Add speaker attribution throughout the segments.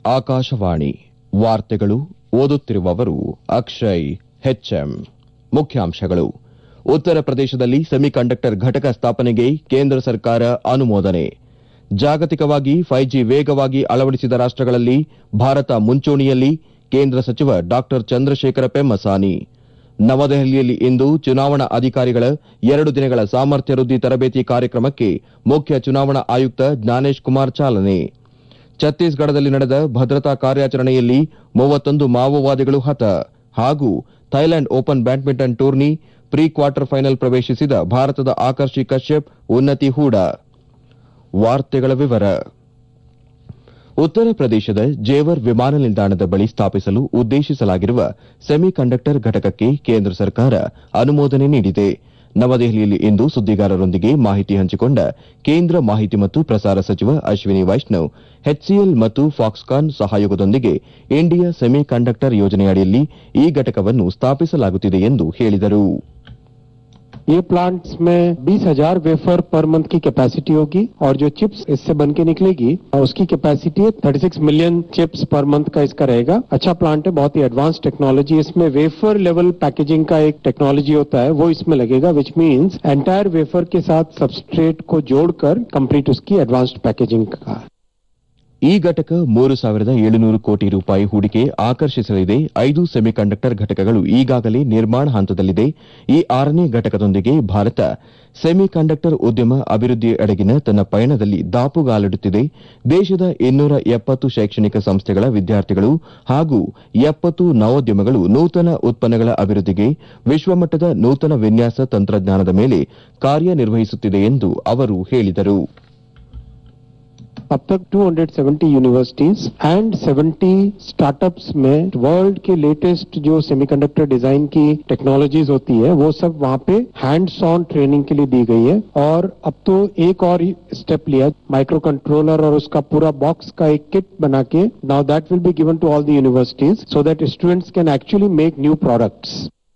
Speaker 1: ಆಕಾಶವಾಣಿ ವಾರ್ತೆಗಳು ಓದುತ್ತಿರುವವರು ಅಕ್ಷಯ್ ಹೆಚ್ಎಂ ಮುಖ್ಯಾಂಶಗಳು ಉತ್ತರ ಪ್ರದೇಶದಲ್ಲಿ ಸೆಮಿಕಂಡಕ್ಟರ್ ಘಟಕ ಸ್ಥಾಪನೆಗೆ ಕೇಂದ್ರ ಸರ್ಕಾರ ಅನುಮೋದನೆ ಜಾಗತಿಕವಾಗಿ ಫೈವ್ ಜಿ ವೇಗವಾಗಿ ಅಳವಡಿಸಿದ ರಾಷ್ಟಗಳಲ್ಲಿ ಭಾರತ ಮುಂಚೂಣಿಯಲ್ಲಿ ಕೇಂದ್ರ ಸಚಿವ ಡಾ ಚಂದ್ರಶೇಖರ ಪೆಮ್ಮಸಾನಿ ನವದೆಹಲಿಯಲ್ಲಿ ಇಂದು ಚುನಾವಣಾ ಅಧಿಕಾರಿಗಳ ಎರಡು ದಿನಗಳ ಸಾಮರ್ಥ್ಯ ವೃದ್ಧಿ ತರಬೇತಿ ಕಾರ್ಯಕ್ರಮಕ್ಕೆ ಮುಖ್ಯ ಚುನಾವಣಾ ಆಯುಕ್ತ ಜ್ಞಾನೇಶ್ ಕುಮಾರ್ ಚಾಲನೆ ಛತ್ತೀಸ್ಗಢದಲ್ಲಿ ನಡೆದ ಭದ್ರತಾ ಕಾರ್ಯಾಚರಣೆಯಲ್ಲಿ ಮೂವತ್ತೊಂದು ಮಾವೋವಾದಿಗಳು ಹತ ಹಾಗೂ Thailand open badminton tourney pre quarter final ಪ್ರವೇಶಿಸಿದ ಭಾರತದ ಆಕರ್ಷಿ ಕಶ್ಯಪ್ ಉನ್ನತಿ ಹೂಡ ವಾರ್ತೆಗಳ ವಿವರ ಉತ್ತರ ಪ್ರದೇಶದ ಜೇವರ್ ವಿಮಾನ ನಿಲ್ದಾಣದ ಬಳಿ ಸ್ಥಾಪಿಸಲು ಉದ್ದೇಶಿಸಲಾಗಿರುವ ಸೆಮಿ ಕಂಡಕ್ಟರ್ ಘಟಕಕ್ಕೆ ಕೇಂದ್ರ ಸರ್ಕಾರ ಅನುಮೋದನೆ ನೀಡಿದೆ ನವದೆಹಲಿಯಲ್ಲಿ ಇಂದು ಸುದ್ದಿಗಾರರೊಂದಿಗೆ ಮಾಹಿತಿ ಹಂಚಿಕೊಂಡ ಕೇಂದ್ರ ಮಾಹಿತಿ ಮತ್ತು ಪ್ರಸಾರ ಸಚಿವ ಅಶ್ವಿನಿ ವೈಷ್ಣವ್ ಎಚ್ಸಿಎಲ್ ಮತ್ತು ಫಾಕ್ಸ್ಕಾನ್ ಸಹಯೋಗದೊಂದಿಗೆ ಇಂಡಿಯಾ ಸೆಮಿ ಕಂಡಕ್ಟರ್ ಯೋಜನೆಯಡಿಯಲ್ಲಿ ಈ ಘಟಕವನ್ನು ಸ್ಥಾಪಿಸಲಾಗುತ್ತಿದೆ ಎಂದು ಹೇಳಿದರು
Speaker 2: ये प्लांट्स में बीस हजार वेफर पर मंथ की कैपेसिटी होगी और जो चिप्स इससे बन के निकलेगी उसकी capacity thirty six million chips per month का इसका रहेगा अच्छा प्लांट है बहुत ही एडवांस टेक्नोलॉजी इसमें वेफर लेवल पैकेजिंग का एक टेक्नोलॉजी होता है वो इसमें लगेगा विच मीन्स एंटायर वेफर के साथ सबस्ट्रेट को जोड़कर कंप्लीट उसकी एडवांस्ड पैकेजिंग का
Speaker 1: ಈ ಘಟಕ ಮೂರು ಸಾವಿರದ ಏಳುನೂರು ಕೋಟಿ ರೂಪಾಯಿ ಹೂಡಿಕೆ ಆಕರ್ಷಿಸಲಿದೆ ಐದು ಸೆಮಿಕಂಡಕ್ಟರ್ ಘಟಕಗಳು ಈಗಾಗಲೇ ನಿರ್ಮಾಣ ಹಂತದಲ್ಲಿದೆ ಈ ಆರನೇ ಘಟಕದೊಂದಿಗೆ ಭಾರತ ಸೆಮಿಕಂಡಕ್ಟರ್ ಉದ್ಯಮ ಅಭಿವೃದ್ಧಿಯೆಡೆಗಿನ ತನ್ನ ಪಯಣದಲ್ಲಿ ದಾಪುಗಾಲಿಡುತ್ತಿದೆ ದೇಶದ ಇನ್ನೂರ ಎಪ್ಪತ್ತು ಶೈಕ್ಷಣಿಕ ಸಂಸ್ಥೆಗಳ ವಿದ್ಯಾರ್ಥಿಗಳು ಹಾಗೂ ಎಪ್ಪತ್ತು ನವೋದ್ಯಮಗಳು ನೂತನ ಉತ್ಪನ್ನಗಳ ಅಭಿವೃದ್ಧಿಗೆ ವಿಶ್ವಮಟ್ಟದ ನೂತನ ವಿನ್ಯಾಸ ತಂತ್ರಜ್ಞಾನದ ಮೇಲೆ ಕಾರ್ಯನಿರ್ವಹಿಸುತ್ತಿದೆ ಎಂದು ಅವರು ಹೇಳಿದರು
Speaker 2: अब तक 270 यूनिवर्सिटीज एंड 70 स्टार्टअप्स में वर्ल्ड के लेटेस्ट जो सेमीकंडक्टर डिजाइन की टेक्नोलॉजीज होती है वो सब वहां पे हैंड्स ऑन ट्रेनिंग के लिए दी गई है और अब तो एक और स्टेप लिया माइक्रो कंट्रोलर और उसका पूरा बॉक्स का एक किट बना के now that will be given to all the universities so that students can actually make new products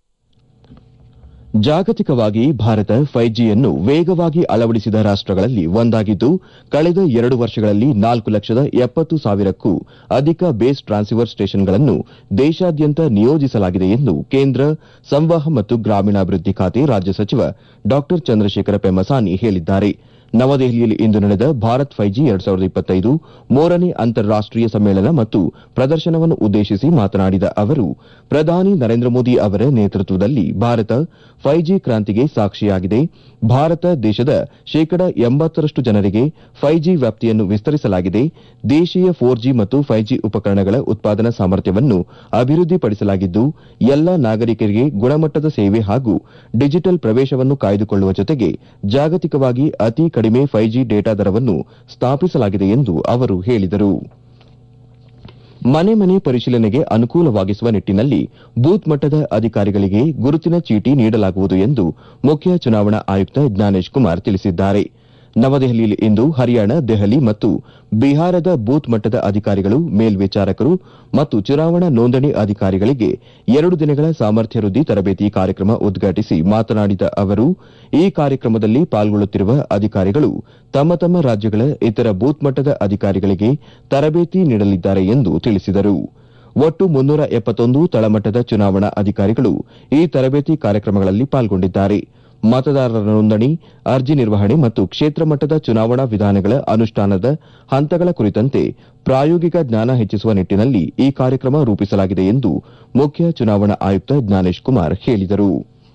Speaker 1: ಜಾಗತಿಕವಾಗಿ ಭಾರತ ಫೈವ್ ಜಿಯನ್ನು ವೇಗವಾಗಿ ಅಳವಡಿಸಿದ ರಾಷ್ಟಗಳಲ್ಲಿ ಒಂದಾಗಿದ್ದು ಕಳೆದ ಎರಡು ವರ್ಷಗಳಲ್ಲಿ ನಾಲ್ಕು ಲಕ್ಷದ ಎಪ್ಪತ್ತು ಸಾವಿರಕ್ಕೂ ಅಧಿಕ ಬೇಸ್ ಟ್ರಾನ್ಸಿವರ್ ಸ್ಟೇಷನ್ಗಳನ್ನು ದೇಶಾದ್ಯಂತ ನಿಯೋಜಿಸಲಾಗಿದೆ ಎಂದು ಕೇಂದ್ರ ಸಂವಹನ ಮತ್ತು ಗ್ರಾಮೀಣಾಭಿವೃದ್ಧಿ ಖಾತೆ ರಾಜ್ಯ ಸಚಿವ ಡಾ ಚಂದ್ರಶೇಖರ ಪೆಮ್ಮಸಾನಿ ಹೇಳಿದ್ದಾರೆ ನವದೆಹಲಿಯಲ್ಲಿ ಇಂದು ನಡೆದ ಭಾರತ್ ಫೈವ್ ಜಿ ಎರಡು ಸಾವಿರದ ಇಪ್ಪತ್ತೈದು ಮೂರನೇ ಅಂತಾರಾಷ್ಟೀಯ ಸಮ್ಮೇಳನ ಮತ್ತು ಪ್ರದರ್ಶನವನ್ನು ಉದ್ದೇಶಿಸಿ ಮಾತನಾಡಿದ ಅವರು ಪ್ರಧಾನಿ ನರೇಂದ್ರ ಮೋದಿ ಅವರ ನೇತೃತ್ವದಲ್ಲಿ ಭಾರತ ಫೈವ್ ಜಿ ಕ್ರಾಂತಿಗೆ ಸಾಕ್ಷಿಯಾಗಿದೆ ಭಾರತ ದೇಶದ ಶೇಕಡ ಎಂಬತ್ತರಷ್ಟು ಜನರಿಗೆ ಫೈವ್ ಜಿ ವ್ಯಾಪ್ತಿಯನ್ನು ವಿಸ್ತರಿಸಲಾಗಿದೆ ದೇಶೀಯ ಫೋರ್ ಜಿ ಮತ್ತು ಫೈವ್ ಜಿ ಉಪಕರಣಗಳ ಉತ್ಪಾದನಾ ಸಾಮರ್ಥ್ಯವನ್ನು ಅಭಿವೃದ್ಧಿಪಡಿಸಲಾಗಿದ್ದು ಎಲ್ಲಾ ನಾಗರಿಕರಿಗೆ ಗುಣಮಟ್ಟದ ಸೇವೆ ಹಾಗೂ ಡಿಜಿಟಲ್ ಪ್ರವೇಶವನ್ನು ಕಾಯ್ದುಕೊಳ್ಳುವ ಜೊತೆಗೆ ಜಾಗತಿಕವಾಗಿ ಅತಿ ಕಡಿಮೆ ಫೈವ್ ಜಿ ಡೇಟಾ ದರವನ್ನು ಸ್ಥಾಪಿಸಲಾಗಿದೆ ಎಂದು ಅವರು ಹೇಳಿದರು ಮನೆ ಮನೆ ಪರಿಶೀಲನೆಗೆ ಅನುಕೂಲವಾಗಿಸುವ ನಿಟ್ಟಿನಲ್ಲಿ ಬೂತ್ ಮಟ್ಟದ ಅಧಿಕಾರಿಗಳಿಗೆ ಗುರುತಿನ ಚೀಟಿ ನೀಡಲಾಗುವುದು ಎಂದು ಮುಖ್ಯ ಚುನಾವಣಾ ಆಯುಕ್ತ ಜ್ಞಾನೇಶ್ ಕುಮಾರ್ ತಿಳಿಸಿದ್ದಾರೆ ನವದೆಹಲಿಯಲ್ಲಿ ಇಂದು ಹರಿಯಾಣ ದೆಹಲಿ ಮತ್ತು ಬಿಹಾರದ ಬೂತ್ ಮಟ್ಟದ ಅಧಿಕಾರಿಗಳು ಮೇಲ್ವಿಚಾರಕರು ಮತ್ತು ಚುನಾವಣಾ ನೋಂದಣಿ ಅಧಿಕಾರಿಗಳಿಗೆ ಎರಡು ದಿನಗಳ ಸಾಮರ್ಥ್ಯ ವೃದ್ಧಿ ತರಬೇತಿ ಕಾರ್ಯಕ್ರಮ ಉದ್ಘಾಟಿಸಿ ಮಾತನಾಡಿದ ಅವರು ಈ ಕಾರ್ಯಕ್ರಮದಲ್ಲಿ ಪಾಲ್ಗೊಳ್ಳುತ್ತಿರುವ ಅಧಿಕಾರಿಗಳು ತಮ್ಮ ತಮ್ಮ ರಾಜ್ಯಗಳ ಇತರ ಬೂತ್ ಮಟ್ಟದ ಅಧಿಕಾರಿಗಳಿಗೆ ತರಬೇತಿ ನೀಡಲಿದ್ದಾರೆ ಎಂದು ತಿಳಿಸಿದರು ಒಟ್ಟು ಮುನ್ನೂರ ಎಪ್ಪತ್ತೊಂದು ತಳಮಟ್ಟದ ಚುನಾವಣಾ ಅಧಿಕಾರಿಗಳು ಈ ತರಬೇತಿ ಕಾರ್ಯಕ್ರಮಗಳಲ್ಲಿ ಪಾಲ್ಗೊಂಡಿದ್ದಾರೆ ಮತದಾರರ ನೋಂದಣಿ ಅರ್ಜಿ ನಿರ್ವಹಣೆ ಮತ್ತು ಕ್ಷೇತ್ರ ಮಟ್ಟದ ಚುನಾವಣಾ ವಿಧಾನಗಳ ಅನುಷ್ಠಾನದ ಹಂತಗಳ ಕುರಿತಂತೆ ಪ್ರಾಯೋಗಿಕ ಜ್ಞಾನ ಹೆಚ್ಚಿಸುವ ನಿಟ್ಟಿನಲ್ಲಿ ಈ ಕಾರ್ಯಕ್ರಮ ರೂಪಿಸಲಾಗಿದೆ ಎಂದು ಮುಖ್ಯ ಚುನಾವಣಾ ಆಯುಕ್ತ ಜ್ಞಾನೇಶ್ ಕುಮಾರ್ ಹೇಳಿದರು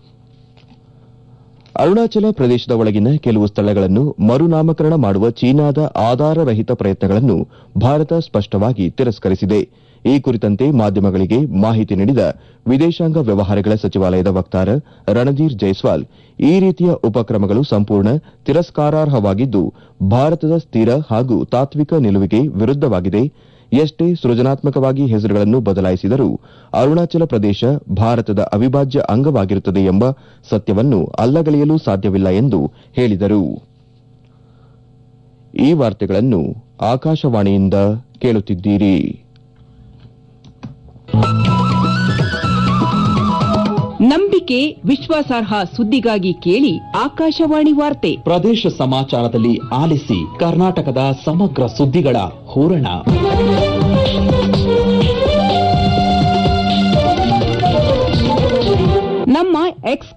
Speaker 1: ಅರುಣಾಚಲ ಪ್ರದೇಶದ ಒಳಗಿನ ಕೆಲವು ಸ್ಥಳಗಳನ್ನು ಮರುನಾಮಕರಣ ಮಾಡುವ ಚೀನಾದ ಆಧಾರರಹಿತ ಪ್ರಯತ್ನಗಳನ್ನು ಭಾರತ ಸ್ಪಷ್ಟವಾಗಿ ತಿರಸ್ಕರಿಸಿದೆ ಈ ಕುರಿತಂತೆ ಮಾಧ್ಯಮಗಳಿಗೆ ಮಾಹಿತಿ ನೀಡಿದ ವಿದೇಶಾಂಗ ವ್ಯವಹಾರಗಳ ಸಚಿವಾಲಯದ ವಕ್ತಾರ ರಣಧೀರ್ ಜೈಸ್ವಾಲ್ ಈ ರೀತಿಯ ಉಪಕ್ರಮಗಳು ಸಂಪೂರ್ಣ ತಿರಸ್ಕಾರಾರ್ಹವಾಗಿದ್ದು ಭಾರತದ ಸ್ಥಿರ ಹಾಗೂ ತಾತ್ವಿಕ ನಿಲುವಿಗೆ ವಿರುದ್ದವಾಗಿದೆ ಎಷ್ಟೇ ಸೃಜನಾತ್ಮಕವಾಗಿ ಹೆಸರುಗಳನ್ನು ಬದಲಾಯಿಸಿದರೂ ಅರುಣಾಚಲ ಪ್ರದೇಶ ಭಾರತದ ಅವಿಭಾಜ್ಯ ಅಂಗವಾಗಿರುತ್ತದೆ ಎಂಬ ಸತ್ಯವನ್ನು ಅಲ್ಲಗಳೆಯಲು ಸಾಧ್ಯವಿಲ್ಲ ಎಂದು ಹೇಳಿದರು ಈ ವಾರ್ತೆಗಳನ್ನು ಆಕಾಶವಾಣಿಯಿಂದ ಕೇಳುತ್ತಿದ್ದೀರಿ
Speaker 3: ನಂಬಿಕೆ ವಿಶ್ವಾಸಾರ್ಹ ಸುದ್ದಿಗಾಗಿ ಕೇಳಿ ಆಕಾಶವಾಣಿ ವಾರ್ತೆ
Speaker 4: ಪ್ರದೇಶ ಸಮಾಚಾರದಲ್ಲಿ ಆಲಿಸಿ ಕರ್ನಾಟಕದ ಸಮಗ್ರ ಸುದ್ದಿಗಳ ಹೂರಣ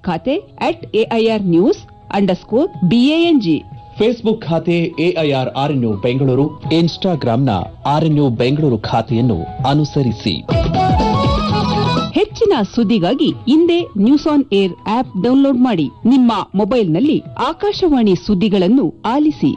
Speaker 3: ಖಾತೆ at AIR news underscore BANG
Speaker 4: Facebook ಖಾತೆ ಎಐಆರ್ ಆರ್ಎನ್ಯು ಬೆಂಗಳೂರು ಇನ್ಸ್ಟಾಗ್ರಾಂನ ಆರ್ಎನ್ಯು ಬೆಂಗಳೂರು ಖಾತೆಯನ್ನು ಅನುಸರಿಸಿ
Speaker 3: ಹೆಚ್ಚಿನ ಸುದ್ದಿಗಾಗಿ ಹಿಂದೆ news on air app download ಮಾಡಿ ನಿಮ್ಮ ಮೊಬೈಲ್ನಲ್ಲಿ ಆಕಾಶವಾಣಿ ಸುದ್ದಿಗಳನ್ನು ಆಲಿಸಿ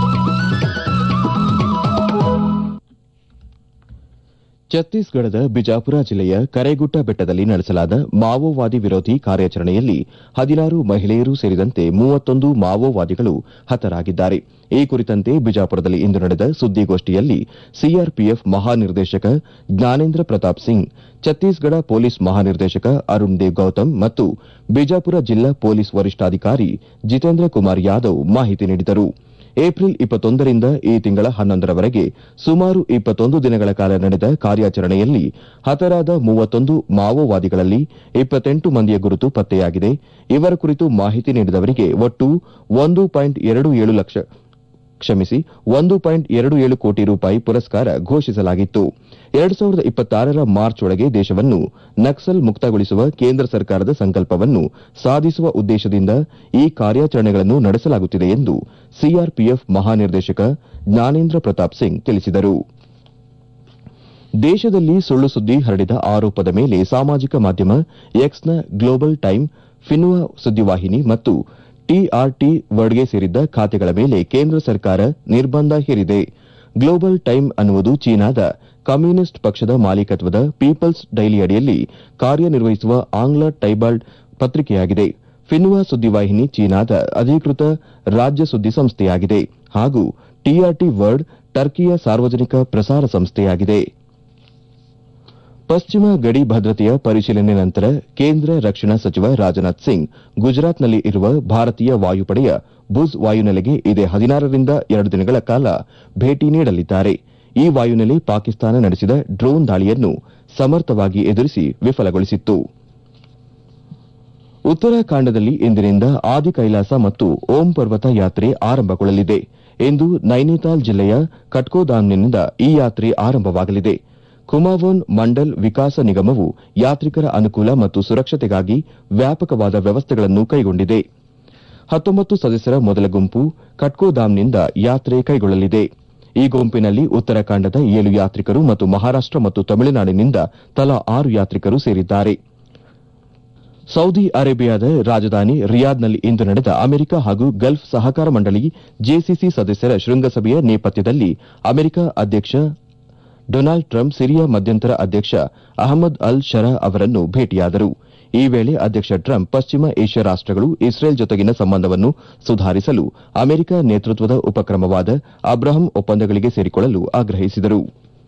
Speaker 1: ಛತ್ತೀಸ್ಗಢದ ಬಿಜಾಪುರ ಜಿಲ್ಲೆಯ ಕರೇಗುಟ್ಟ ಬೆಟ್ಟದಲ್ಲಿ ನಡೆಸಲಾದ ಮಾವೋವಾದಿ ವಿರೋಧಿ ಕಾರ್ಯಾಚರಣೆಯಲ್ಲಿ ಹದಿನಾರು ಮಹಿಳೆಯರು ಸೇರಿದಂತೆ ಮೂವತ್ತೊಂದು ಮಾವೋವಾದಿಗಳು ಹತರಾಗಿದ್ದಾರೆ ಈ ಕುರಿತಂತೆ ಬಿಜಾಪುರದಲ್ಲಿ ಇಂದು ನಡೆದ ಸುದ್ದಿಗೋಷ್ಠಿಯಲ್ಲಿ ಸಿಆರ್ಪಿಎಫ್ ಮಹಾನಿರ್ದೇಶಕ ಜ್ಞಾನೇಂದ್ರ ಪ್ರತಾಪ್ ಸಿಂಗ್ ಛತ್ತೀಸ್ಗಢ ಪೊಲೀಸ್ ಮಹಾನಿರ್ದೇಶಕ ಅರುಣ್ ದೇವ್ ಗೌತಮ್ ಮತ್ತು ಬಿಜಾಪುರ ಜಿಲ್ಲಾ ಪೊಲೀಸ್ ವರಿಷ್ಠಾಧಿಕಾರಿ ಜಿತೇಂದ್ರ ಕುಮಾರ್ ಯಾದವ್ ಮಾಹಿತಿ ನೀಡಿದರು ಏಪ್ರಿಲ್ ಇಪ್ಪತ್ತೊಂದರಿಂದ ಈ ತಿಂಗಳ ಹನ್ನೊಂದರವರೆಗೆ ಸುಮಾರು ಇಪ್ಪತ್ತೊಂದು ದಿನಗಳ ಕಾಲ ನಡೆದ ಕಾರ್ಯಾಚರಣೆಯಲ್ಲಿ ಹತರಾದ ಮೂವತ್ತೊಂದು ಮಾವೋವಾದಿಗಳಲ್ಲಿ ಇಪ್ಪತ್ತೆಂಟು ಮಂದಿಯ ಗುರುತು ಪತ್ತೆಯಾಗಿದೆ ಇವರ ಕುರಿತು ಮಾಹಿತಿ ನೀಡಿದವರಿಗೆ ಒಟ್ಟು ಒಂದು ಪಾಯಿಂಟ್ ಎರಡು ಏಳು ಲಕ್ಷ ಕ್ಷಮಿಸಿ ಒಂದು ಪಾಯಿಂಟ್ ಎರಡು ಏಳು ಕೋಟಿ ರೂಪಾಯಿ ಪುರಸ್ಕಾರ ಘೋಷಿಸಲಾಗಿತ್ತು ಎರಡು ಸಾವಿರದ ಇಪ್ಪತ್ತಾರರ ಮಾರ್ಚ್ ಒಳಗೆ ದೇಶವನ್ನು ನಕ್ಸಲ್ ಮುಕ್ತಗೊಳಿಸುವ ಕೇಂದ್ರ ಸರ್ಕಾರದ ಸಂಕಲ್ಪವನ್ನು ಸಾಧಿಸುವ ಉದ್ದೇಶದಿಂದ ಈ ಕಾರ್ಯಾಚರಣೆಗಳನ್ನು ನಡೆಸಲಾಗುತ್ತಿದೆ ಎಂದು ಸಿಆರ್ಪಿಎಫ್ ಮಹಾನಿರ್ದೇಶಕ ಜ್ಞಾನೇಂದ್ರ ಪ್ರತಾಪ್ ಸಿಂಗ್ ತಿಳಿಸಿದರು ದೇಶದಲ್ಲಿ ಸುಳ್ಳು ಸುದ್ದಿ ಹರಡಿದ ಆರೋಪದ ಮೇಲೆ ಸಾಮಾಜಿಕ ಮಾಧ್ಯಮ ಎಕ್ಸ್ನ ಗ್ಲೋಬಲ್ ಟೈಮ್ ಫಿನ್ವಾ ಸುದ್ದಿವಾಹಿನಿ ಮತ್ತು ಟಿಆರ್ಟಿ ವರ್ಡ್ಗೆ ಸೇರಿದ್ದ ಖಾತೆಗಳ ಮೇಲೆ ಕೇಂದ್ರ ಸರ್ಕಾರ ನಿರ್ಬಂಧ ಹೇರಿದೆ ಗ್ಲೋಬಲ್ ಟೈಮ್ ಅನ್ನುವುದು ಚೀನಾದ ಕಮ್ಯುನಿಸ್ಟ್ ಪಕ್ಷದ ಮಾಲೀಕತ್ವದ ಪೀಪಲ್ಸ್ ಡೈಲಿ ಅಡಿಯಲ್ಲಿ ಕಾರ್ಯನಿರ್ವಹಿಸುವ ಆಂಗ್ಲ ಟೈಬಾಲ್ಡ್ ಪತ್ರಿಕೆಯಾಗಿದೆ ಫಿನ್ವಾ ಸುದ್ದಿವಾಹಿನಿ ಚೀನಾದ ಅಧಿಕೃತ ರಾಜ್ಯ ಸುದ್ದಿ ಸಂಸ್ಥೆಯಾಗಿದೆ ಹಾಗೂ ಟಿಆರ್ಟಿ ವರ್ಡ್ ಟರ್ಕಿಯ ಸಾರ್ವಜನಿಕ ಪ್ರಸಾರ ಸಂಸ್ಥೆಯಾಗಿದೆ ಪಶ್ಚಿಮ ಗಡಿ ಭದ್ರತೆಯ ಪರಿಶೀಲನೆ ನಂತರ ಕೇಂದ್ರ ರಕ್ಷಣಾ ಸಚಿವ ರಾಜನಾಥ್ ಸಿಂಗ್ ಗುಜರಾತ್ನಲ್ಲಿ ಇರುವ ಭಾರತೀಯ ವಾಯುಪಡೆಯ ಭುಜ್ ವಾಯುನೆಲೆಗೆ ಇದೇ ಹದಿನಾರರಿಂದ ಎರಡು ದಿನಗಳ ಕಾಲ ಭೇಟಿ ನೀಡಲಿದ್ದಾರೆ ಈ ವಾಯುನೆಲೆ ಪಾಕಿಸ್ತಾನ ನಡೆಸಿದ ಡ್ರೋನ್ ದಾಳಿಯನ್ನು ಸಮರ್ಥವಾಗಿ ಎದುರಿಸಿ ವಿಫಲಗೊಳಿಸಿತ್ತು ಉತ್ತರಾಖಂಡದಲ್ಲಿ ಇಂದಿನಿಂದ ಆದಿ ಕೈಲಾಸ ಮತ್ತು ಓಂ ಪರ್ವತ ಯಾತ್ರೆ ಆರಂಭಗೊಳ್ಳಲಿದೆ ಇಂದು ನೈನಿತಾಲ್ ಜಿಲ್ಲೆಯ ಕಟ್ಕೋದಾಮ್ನಿಂದ ಈ ಯಾತ್ರೆ ಆರಂಭವಾಗಲಿದೆ ಕುಮಾವೋನ್ ಮಂಡಲ್ ವಿಕಾಸ ನಿಗಮವು ಯಾತ್ರಿಕರ ಅನುಕೂಲ ಮತ್ತು ಸುರಕ್ಷತೆಗಾಗಿ ವ್ಯಾಪಕವಾದ ವ್ಯವಸ್ಥೆಗಳನ್ನು ಕೈಗೊಂಡಿದೆ ಹತ್ತೊಂಬತ್ತು ಸದಸ್ಯರ ಮೊದಲ ಗುಂಪು ಕಟ್ಕೋದಾಮ್ನಿಂದ ಯಾತ್ರೆ ಕೈಗೊಳ್ಳಲಿದೆ ಈ ಗುಂಪಿನಲ್ಲಿ ಉತ್ತರಾಖಂಡದ ಏಳು ಯಾತ್ರಿಕರು ಮತ್ತು ಮಹಾರಾಷ್ಟ ಮತ್ತು ತಮಿಳುನಾಡಿನಿಂದ ತಲಾ ಆರು ಯಾತ್ರಿಕರು ಸೇರಿದ್ದಾರೆ ಸೌದಿ ಅರೇಬಿಯಾದ ರಾಜಧಾನಿ ರಿಯಾದ್ನಲ್ಲಿ ಇಂದು ನಡೆದ ಅಮೆರಿಕ ಹಾಗೂ ಗಲ್ಫ್ ಸಹಕಾರ ಮಂಡಳಿ ಜೆಸಿಸಿ ಸದಸ್ಯರ ಶೃಂಗಸಭೆಯ ನೇಪಥ್ಯದಲ್ಲಿ ಅಮೆರಿಕ ಅಧ್ಯಕ್ಷ ಡೊನಾಲ್ಡ್ ಟ್ರಂಪ್ ಸಿರಿಯಾ ಮಧ್ಯಂತರ ಅಧ್ಯಕ್ಷ ಅಹಮದ್ ಅಲ್ ಶರಾ ಅವರನ್ನು ಭೇಟಿಯಾದರು ಈ ವೇಳೆ ಅಧ್ಯಕ್ಷ ಟ್ರಂಪ್ ಪಶ್ಚಿಮ ಏಷ್ಯಾ ರಾಷ್ಟಗಳು ಇಸ್ರೇಲ್ ಜೊತೆಗಿನ ಸಂಬಂಧವನ್ನು ಸುಧಾರಿಸಲು ಅಮೆರಿಕ ನೇತೃತ್ವದ ಉಪಕ್ರಮವಾದ ಅಬ್ರಹಂ ಒಪ್ಪಂದಗಳಿಗೆ ಸೇರಿಕೊಳ್ಳಲು ಆಗ್ರಹಿಸಿದರು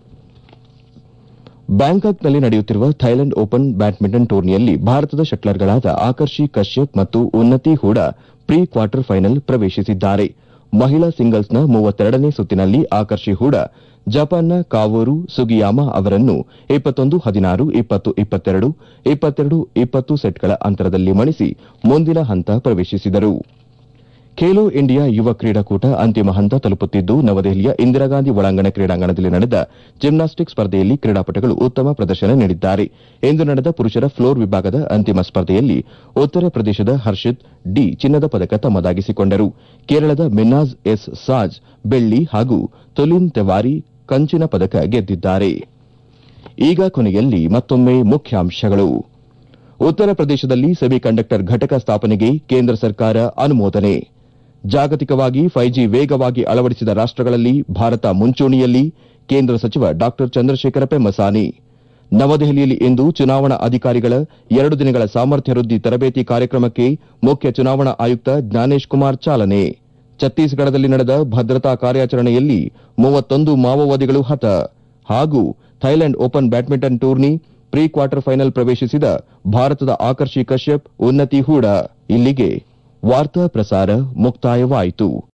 Speaker 1: ಬ್ಯಾಂಕಾಕ್ನಲ್ಲಿ ನಡೆಯುತ್ತಿರುವ ಥೈಲೆಂಡ್ ಓಪನ್ ಬ್ಯಾಡ್ಮಿಂಟನ್ ಟೂರ್ನಿಯಲ್ಲಿ ಭಾರತದ ಶಟ್ಲರ್ಗಳಾದ ಆಕರ್ಷಿ ಕಶ್ಯಪ್ ಮತ್ತು ಉನ್ನತಿ ಹೂಡಾ ಪ್ರೀ ಕ್ವಾರ್ಟರ್ ಫೈನಲ್ ಪ್ರವೇಶಿಸಿದ್ದಾರೆ ಮಹಿಳಾ ಸಿಂಗಲ್ಸ್ನ ಮೂವತ್ತೆರಡನೇ ಸುತ್ತಿನಲ್ಲಿ ಆಕರ್ಷಿ ಹೂಡಾ ಜಪಾನ್ನ ಕಾವೋರು ಸುಗಿಯಾಮಾ ಅವರನ್ನು ಇಪ್ಪತ್ತೊಂದು ಹದಿನಾರು ಇಪ್ಪತ್ತು ಇಪ್ಪತ್ತೆರಡು ಇಪ್ಪತ್ತೆರಡು ಇಪ್ಪತ್ತು ಸೆಟ್ಗಳ ಅಂತರದಲ್ಲಿ ಮಣಿಸಿ ಮುಂದಿನ ಹಂತ ಪ್ರವೇಶಿಸಿದರು ಖೇಲೋ ಇಂಡಿಯಾ ಯುವ ಕ್ರೀಡಾಕೂಟ ಅಂತಿಮ ಹಂತ ತಲುಪುತ್ತಿದ್ದು ನವದೆಹಲಿಯ ಇಂದಿರಾಗಾಂಧಿ ಒಳಾಂಗಣ ಕ್ರೀಡಾಂಗಣದಲ್ಲಿ ನಡೆದ ಜಿಮ್ನಾಸ್ಟಿಕ್ ಸ್ಪರ್ಧೆಯಲ್ಲಿ ಕ್ರೀಡಾಪಟುಗಳು ಉತ್ತಮ ಪ್ರದರ್ಶನ ನೀಡಿದ್ದಾರೆ ಇಂದು ನಡೆದ ಪುರುಷರ ಫ್ಲೋರ್ ವಿಭಾಗದ ಅಂತಿಮ ಸ್ಪರ್ಧೆಯಲ್ಲಿ ಉತ್ತರ ಪ್ರದೇಶದ ಹರ್ಷಿತ್ ಡಿ ಚಿನ್ನದ ಪದಕ ತಮ್ಮದಾಗಿಸಿಕೊಂಡರು ಕೇರಳದ ಮಿನ್ನಾಜ್ ಎಸ್ ಸಾಜ್ ಬೆಳ್ಳಿ ಹಾಗೂ ತುಲಿನ್ ತೆವಾರಿ ಕಂಚಿನ ಪದಕ ಗೆದ್ದಿದ್ದಾರೆ ಈಗ ಕೊನೆಯಲ್ಲಿ ಮತ್ತೊಮ್ಮೆ ಮುಖ್ಯಾಂಶಗಳು ಉತ್ತರ ಪ್ರದೇಶದಲ್ಲಿ ಸೆಮಿಕಂಡಕ್ಟರ್ ಘಟಕ ಸ್ಥಾಪನೆಗೆ ಕೇಂದ್ರ ಸರ್ಕಾರ ಅನುಮೋದನೆ ಜಾಗತಿಕವಾಗಿ ಫೈವ್ ಜಿ ವೇಗವಾಗಿ ಅಳವಡಿಸಿದ ರಾಷ್ಟಗಳಲ್ಲಿ ಭಾರತ ಮುಂಚೂಣಿಯಲ್ಲಿ ಕೇಂದ್ರ ಸಚಿವ ಡಾ ಚಂದ್ರಶೇಖರ ಪೆಮ್ಮಸಾನಿ ನವದೆಹಲಿಯಲ್ಲಿ ಇಂದು ಚುನಾವಣಾ ಅಧಿಕಾರಿಗಳ ಎರಡು ದಿನಗಳ ಸಾಮರ್ಥ್ಯ ವೃದ್ಧಿ ತರಬೇತಿ ಕಾರ್ಯಕ್ರಮಕ್ಕೆ ಮುಖ್ಯ ಚುನಾವಣಾ ಆಯುಕ್ತ ಜ್ಞಾನೇಶ್ ಕುಮಾರ್ ಚಾಲನೆ ಛತ್ತೀಸ್ಗಢದಲ್ಲಿ ನಡೆದ ಭದ್ರತಾ ಕಾರ್ಯಾಚರಣೆಯಲ್ಲಿ ಮೂವತ್ತೊಂದು ಮಾವೋವಾದಿಗಳು ಹತ ಹಾಗೂ Thailand open badminton tourney pre quarter final ಪ್ರವೇಶಿಸಿದ ಭಾರತದ ಆಕರ್ಷಿ ಕಶ್ಯಪ್ ಉನ್ನತಿ ಹೂಡಾ ಇಲ್ಲಿಗೆ ವಾರ್ತಾ ಪ್ರಸಾರ ಮುಕ್ತಾಯವಾಯಿತು